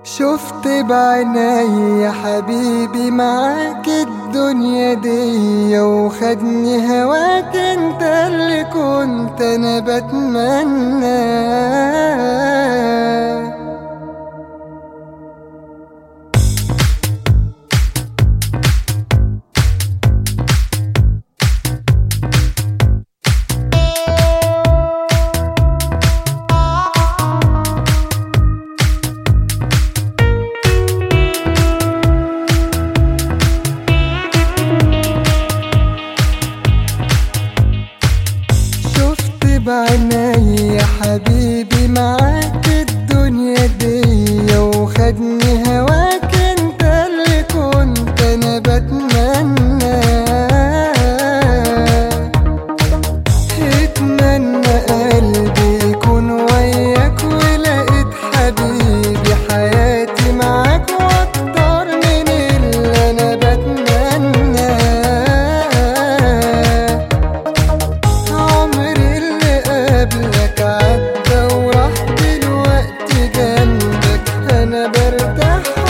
شفت بعيني يا حبيبي معاك الدنيا دي وخدني هواك انت اللي كنت انا بتمنى شفت بعيني يا حبيبي معاك الدنيا دي وخدني هواك انت اللي كنت انا بتمنى اتمنى قلبي يكون وياك ولقيت حبيبي حياتي معاك واكتر من اللي انا بتمناه عمري اللي قبلك عدى وراح دلوقتي جنبك انا برتاح